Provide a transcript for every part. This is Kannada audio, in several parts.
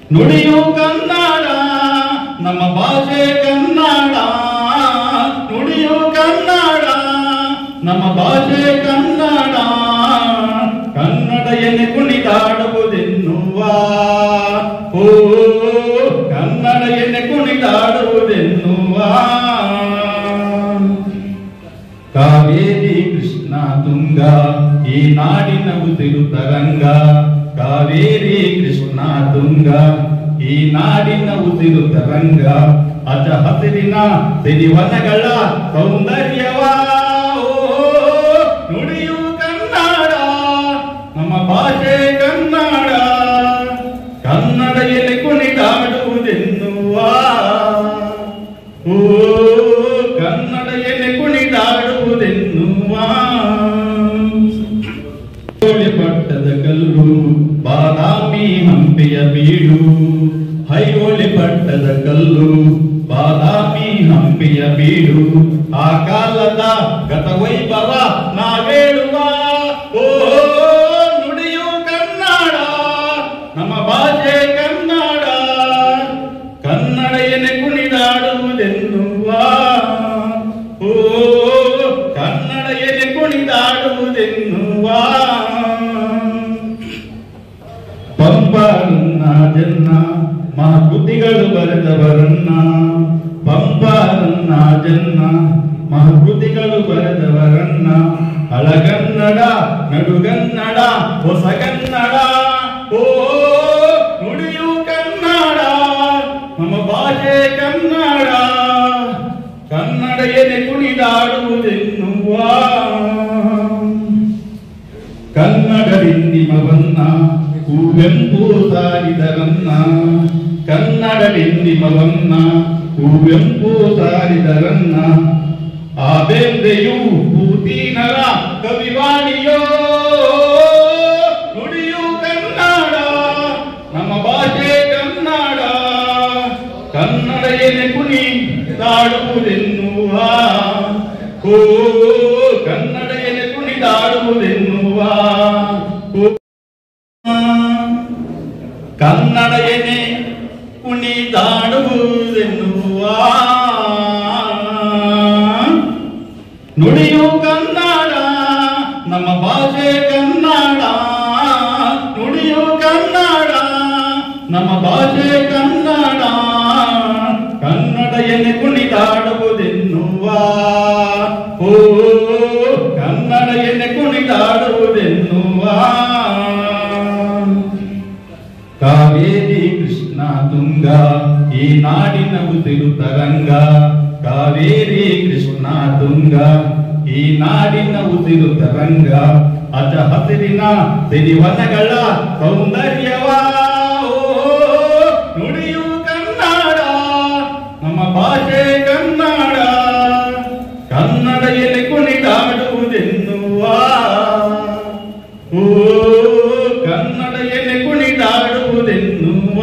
ನುಡಿಯು ಕನ್ನಡ ನಮ್ಮ ಭಾಷೆ ಕನ್ನಡ ನುಡಿಯು ಕನ್ನಡ ನಮ್ಮ ಭಾಷೆ ಕನ್ನಡ ಕನ್ನಡ ಎನೆ ಕುಣಿದಾಡುವುದೆನ್ನುವ ಓ ಕನ್ನಡ ಎನೆ ಕುಣಿದಾಡುವುದೆನ್ನುವ ಕಾವೇರಿ ಕೃಷ್ಣ ತುಂಗ ಈ ನಾಡಿನ ಉಸಿರು ತರಂಗ ಕಾವೇರಿ ಕೃಷ್ಣ ತುಂಗ ಈ ನಾಡಿನ ಉಸಿರು ತರಂಗ ಅಜ ಹಸಿರಿನ ಸಿರಿವನಗಳ ಸೌಂದರ್ಯವ ಓ, ನುಡಿಯು ಕನ್ನಡ ನಮ್ಮ ಭಾಷೆ ಕನ್ನಡ ಕನ್ನಡ ಎಲೆ ಕುಣಿದಾಡುವುದೆನ್ನುವ ಓ ಕನ್ನಡ ಎಲೆ ಕುಣಿದಾಡುವುದೆನ್ನುವ ಹೋಳಿ ಪಟ್ಟದ ಕಲ್ಲು ಬಾದಾಮಿ ಹಂಪೆಯ ಬೀಡು ಹೈಹೊಳಿ ಪಟ್ಟದ ಕಲ್ಲು ಬಾದಾಮಿ ಹಂಪೆಯ ಬೀಡು ಆ ಕಾಲದ ಗತ ವೈಭವ ನಾವೇಳುವ ಓ ನುಡಿಯು ಕನ್ನಡ ನಮ್ಮ ಭಾಷೆ ಕನ್ನಡ ಕನ್ನಡ ಎನೆ ಕುಣಿದಾಡುವುದೆನ್ನುವ ಓ ಕನ್ನಡ ಎನೆ ಕುಣಿದಾಡುವುದೆನ್ನುವ ಪಂಪಾರನ್ನ ಜನ್ನ ಮಹಕೃತಿಗಳು ಬರೆದವರನ್ನ ಪಂಪಾರನ್ನ ಜನ್ನ ಮಹಕೃತಿಗಳು ಬರೆದವರನ್ನ ಹಳಗನ್ನಡ ನಡುಗನ್ನಡ ಹೊಸಗನ್ನಡ ಓ ನುಡಿಯು ಕನ್ನಡ ನಮ್ಮ ಭಾಷೆ ಕನ್ನಡ ಕನ್ನಡ ಎದೆ ಕುಣಿದಾಡುವುದೆನ್ನುವ ಕನ್ನಡದಿಂದಿಮವನ್ನ ಕುವೆಂಪು ಸಾರಿದರನ್ನ ಕನ್ನಡದಿಂದಿಮವನ್ನ ಕುವೆಂಪು ಸಾರಿದರನ್ನ ಆದೆಂದೆಯೂ ಪೂತಿನರ ಕವಿವಾಣಿಯೋ ನುಡಿಯು ಕನ್ನಡ ನಮ್ಮ ಭಾಷೆ ಕನ್ನಡ ಕನ್ನಡ ಎನೆ ಕುಣಿ ತಾಡುವುದೆನ್ನುವ ಓ ಕನ್ನಡ ಎನೆ ಕುಣಿದಾಡುವುದೆನ್ನುವ ಓ, ಕನ್ನಡ ಎನೆ ಕುಣಿದಾಡುವುದೆನ್ನುವ ನುಡಿಯು ಕನ್ನಡ ನಮ್ಮ ಭಾಷೆ ಕನ್ನಡ ನುಡಿಯು ಕನ್ನಡ ನಮ್ಮ ಭಾಷೆ ಕನ್ನಡ ಕನ್ನಡ ಎನೆ ಕುಣಿದಾಡುವುದೆನ್ನುವ ಓ ಕನ್ನಡ ಎನೆ ಕುಣಿದಾಡುವುದೆನ್ನುವ ಕಾವೇರಿ ಕೃಷ್ಣ ತುಂಗ ಈ ನಾಡಿನ ಉಸಿರು ತರಂಗ ಕಾವೇರಿ ಕೃಷ್ಣ ತುಂಗ ಈ ನಾಡಿನ ಉಸಿರು ತರಂಗ ಅಜ ಹಸಿರಿನ ಸಿರಿವನಗಳ ಸೌಂದರ್ಯವ ಓ, ನುಡಿಯು ಕನ್ನಡ ನಮ್ಮ ಭಾಷೆ ಕನ್ನಡ ಕನ್ನಡ ಎಲೆ ಕುಣಿದಾಡುವುದೆನ್ನುವ ಓ ಕನ್ನಡ ಎಲೆ ಕುಣಿದಾಡುವುದೆನ್ನುವ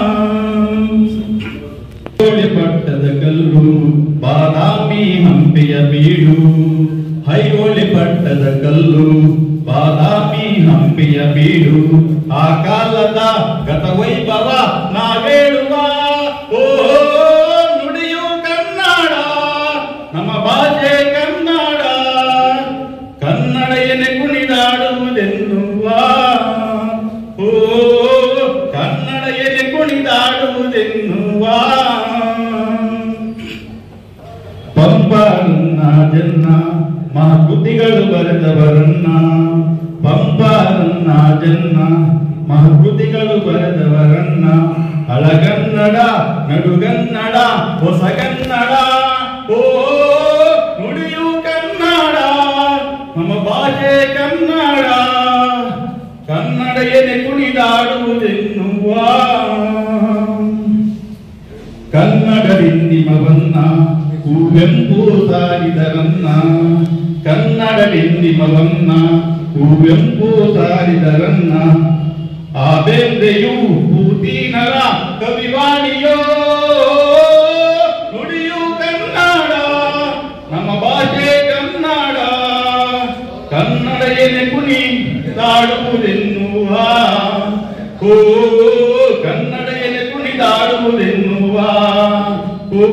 ಹೋಳಿ ಪಟ್ಟದ ಕಲ್ಲು ಬಾದಾಮಿ ಹಂಪೆಯ ಬೀಡು ಹೈಹೊಳಿ ಪಟ್ಟದ ಕಲ್ಲು ಬಾದಾಮಿ ಹಂಪೆಯ ಬೀಡು ಆ ಕಾಲದ ಗತ ವೈಭವ ನಾವೇಳುವ ಓ ನುಡಿಯು ಕನ್ನಡ ನಮ್ಮ ಭಾಷೆ ಕನ್ನಡ ಕನ್ನಡ ಎನೆ ಕುಣಿದಾಡುವುದೆನ್ನುವ ಓ ಕನ್ನಡ ಎನೆ ಕುಣಿದಾಡುವುದೆನ್ನುವ ಪಂಪಾರನ್ನ ಜನ್ನ ಮಹಕೃತಿಗಳು ಬರೆದವರನ್ನ ಪಂಪಾರನ್ನ ಜನ್ನ ಮಹಕೃತಿಗಳು ಬರೆದವರನ್ನ ಹಳಗನ್ನಡ ನಡುಗನ್ನಡ ಹೊಸಗನ್ನಡ ಓ ನುಡಿಯು ಕನ್ನಡ ನಮ್ಮ ಭಾಷೆ ಕನ್ನಡ ಕನ್ನಡ ಎನೆ ಕುಣಿದಾಡುವುದೆನ್ನುವ ಕನ್ನಡದಿಂದಿಮವನ್ನ ಕುವೆಂಪು ಸಾರಿದರನ್ನ ಕನ್ನಡದಿಂದಿಮವನ್ನ ಕುವೆಂಪು ಸಾರಿದರನ್ನ ಆದೆಂದೆಯೂ ಪೂತಿನರ ಕವಿವಾಣಿಯೋ ನುಡಿಯು ಕನ್ನಡ ನಮ್ಮ ಭಾಷೆ ಕನ್ನಡ ಕನ್ನಡ ಎನೆ ಕುಣಿ ತಾಡುವುದೆನ್ನುವ ಓ ಕನ್ನಡ ಎನೆ ಕಾಣುವುದೆನ್ನು